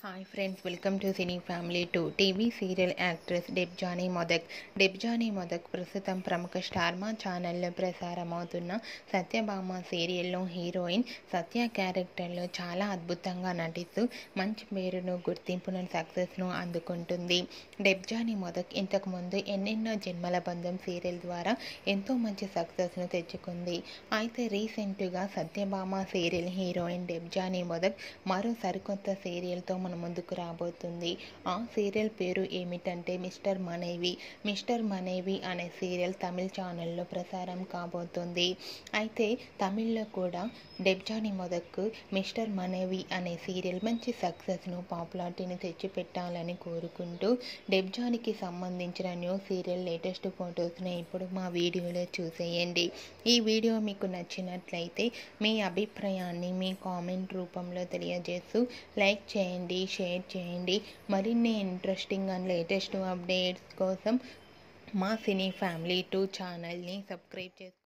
hi friends welcome to cine family two TV serial actress Debjani Modak Debjani Modak ప్రస్తుతం ప్రముఖ స్టార్మా ఛానల్లో ప్రసారమవుతున్న సత్యభామ సీరియల్లో హీరోయిన్ సత్య క్యారెక్టర్లో చాలా అద్భుతంగా నటిస్తూ మంచి పేరును గుర్తింపును సక్సెస్ను అందుకుంటుంది డెబ్జానీ మొదక్ ఇంతకుముందు ఎన్నెన్నో జన్మల బంధం సీరియల్ ద్వారా ఎంతో మంచి సక్సెస్ను తెచ్చుకుంది అయితే రీసెంట్గా సత్యభామ సీరియల్ హీరోయిన్ డెబ్జానీ మొదక్ మరో సరికొత్త సీరియల్తో మన ముందుకు రాబోతుంది ఆ సీరియల్ పేరు ఏమిటంటే మిస్టర్ మనేవి మిస్టర్ మనేవి అనే సీరియల్ తమిళ ఛానల్లో ప్రసారం కాబోతుంది అయితే తమిళ్లో కూడా డెబ్జాని మొదక్కు మిస్టర్ మనేవి అనే సీరియల్ మంచి సక్సెస్ను పాపులారిటీని తెచ్చిపెట్టాలని కోరుకుంటూ డెబ్జానికి సంబంధించిన న్యూ సీరియల్ లేటెస్ట్ ఫొటోస్ని ఇప్పుడు మా వీడియోలో చూసేయండి ఈ వీడియో మీకు నచ్చినట్లయితే మీ అభిప్రాయాన్ని మీ కామెంట్ రూపంలో తెలియజేస్తూ లైక్ చేయండి షేర్ చేయండి మరిన్ని ఇంట్రెస్టింగ్ అండ్ లేటెస్ట్ అప్డేట్స్ కోసం మా సినీ ఫ్యామిలీ టూ ఛానల్ని సబ్స్క్రైబ్ చేసుకోండి